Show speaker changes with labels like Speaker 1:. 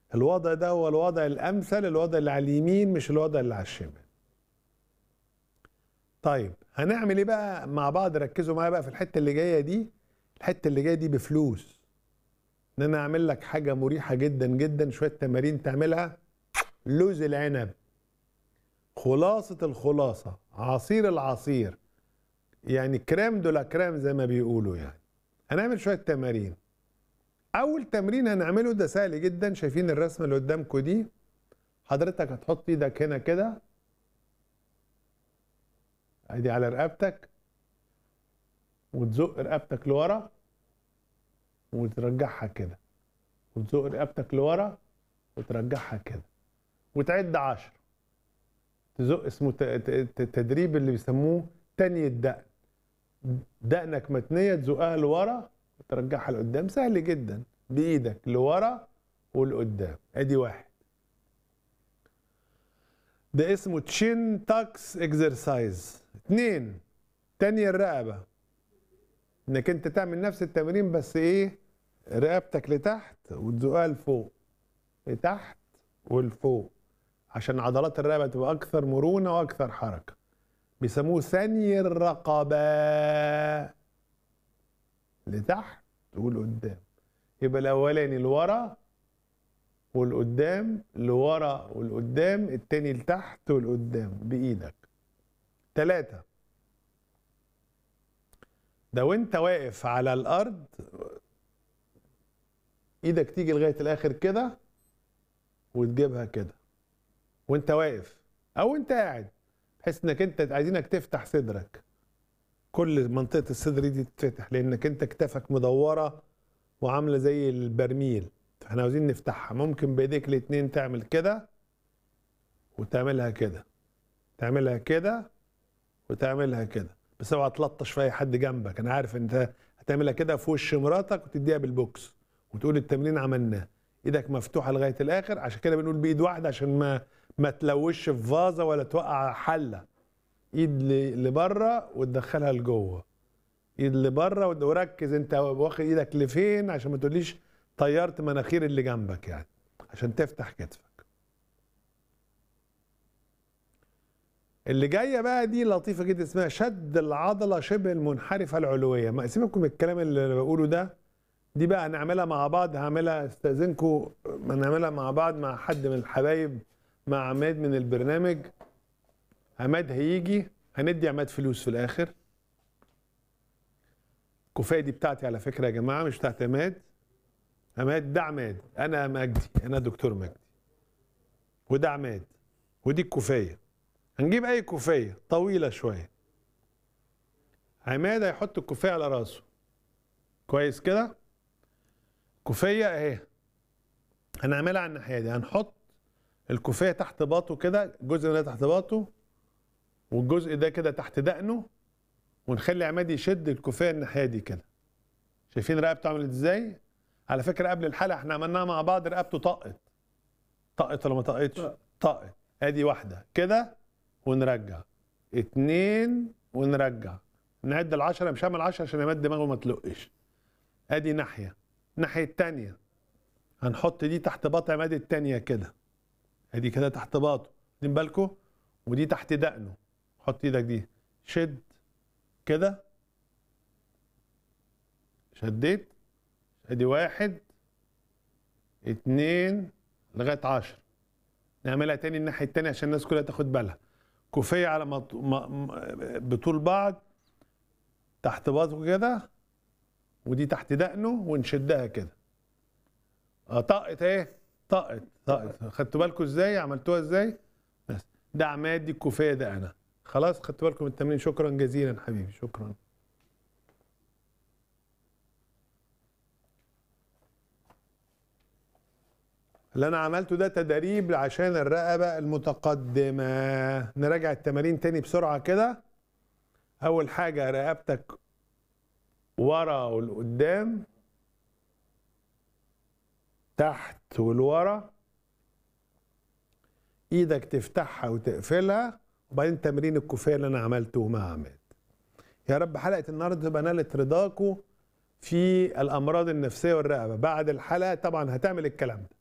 Speaker 1: الوضع ده هو الوضع الامثل الوضع اللي على اليمين مش الوضع اللي على الشمال طيب هنعمل ايه بقى مع بعض ركزوا معايا بقى في الحته اللي جايه دي الحته اللي جايه دي بفلوس ان انا اعمل لك حاجه مريحه جدا جدا شويه تمارين تعملها لوز العنب خلاصه الخلاصه عصير العصير يعني كريم دولا كريم زي ما بيقولوا يعني هنعمل شويه تمارين اول تمرين هنعمله ده سهل جدا شايفين الرسمه اللي قدامكم دي حضرتك هتحط ايدك هنا كده ادي على رقبتك وتزق رقبتك لورا وترجعها كده وتزق رقبتك لورا وترجعها كده وتعد عشر تزق اسمه ت- ت- تدريب اللي بيسموه تاني الدقن دقنك متنيه تزقها لورا وترجعها لقدام سهل جدا بايدك لورا ولقدام ادي واحد ده اسمه تشين تاكس اكسرسايز اتنين تاني الرقبه انك انت تعمل نفس التمرين بس ايه رقبتك لتحت وتزقها لفوق لتحت ولفوق عشان عضلات الرقبه تبقى اكثر مرونه واكثر حركه بيسموه ثاني الرقبه لتحت ولقدام يبقى الاولاني لورا والقدام لورا والقدام التاني لتحت والقدام بايدك ثلاثة ده وانت واقف على الارض ايدك تيجي لغايه الاخر كده وتجيبها كده وانت واقف او انت قاعد بحيث انك انت عايزينك تفتح صدرك كل منطقه الصدر دي تتفتح لانك انت كتافك مدوره وعامله زي البرميل فاحنا عاوزين نفتحها ممكن بايديك الاتنين تعمل كده وتعملها كده تعملها كده وتعملها كده بس اوعى تلطش في اي حد جنبك انا عارف انت هتعملها كده في وش مراتك وتديها بالبوكس وتقول التمرين عملناه ايدك مفتوحه لغايه الاخر عشان كده بنقول بايد واحده عشان ما ما تلوش في فازه ولا توقع حله ايد ل- لبره وتدخلها لجوه ايد لبره ود- وركز انت واخد ايدك لفين عشان ما تقوليش طيرت مناخير اللي جنبك يعني عشان تفتح كتفك اللي جايه بقى دي لطيفه جدا اسمها شد العضله شبه المنحرفه العلويه ما سيبكم من الكلام اللي أنا بقوله ده دي بقى هنعملها مع بعض هعملها استاذنكم نعملها مع بعض مع حد من الحبايب مع عماد من البرنامج عماد هيجي هندي عماد فلوس في الاخر الكوفيه دي بتاعتي على فكره يا جماعه مش بتاعت عماد عماد ده عماد انا مجدي انا دكتور مجدي وده عماد ودي الكوفيه هنجيب اي كوفيه طويله شويه عماد هيحط الكوفيه على راسه كويس كده كوفيه اهي هنعملها على الناحيه دي هنحط الكوفيه تحت باطه كده الجزء ده تحت باطه والجزء ده كده تحت دقنه ونخلي عماد يشد الكوفيه الناحيه دي كده شايفين رقبته عملت ازاي على فكره قبل الحلقه احنا عملناها مع بعض رقبته طقت طقت ولا ما طقتش طقت ادي واحده كده ونرجع اتنين ونرجع نعد العشرة مش هعمل عشرة عشان عماد دماغه ما تلقش ادي ناحية الناحية التانية هنحط دي تحت باط عماد التانية كده ادي كده تحت باطه واخدين بالكم ودي تحت دقنه حط ايدك دي شد كده شديت ادي واحد اتنين لغاية عشر نعملها تاني الناحية التانية عشان الناس كلها تاخد بالها كوفية على مط... م... م... بطول بعض تحت باطه كده ودي تحت دقنه ونشدها كده اه طقت ايه طقت طقت خدتوا بالكم ازاي عملتوها ازاي بس ده عماد دي الكوفيه ده انا خلاص خدتوا بالكم من التمرين شكرا جزيلا حبيبي شكرا اللي انا عملته ده تدريب عشان الرقبه المتقدمه نراجع التمارين تاني بسرعه كده اول حاجه رقبتك ورا والقدام تحت والورا ايدك تفتحها وتقفلها وبعدين تمرين الكوفيه اللي انا عملته مع عماد يا رب حلقه النهارده تبقى نالت رضاكم في الامراض النفسيه والرقبه بعد الحلقه طبعا هتعمل الكلام ده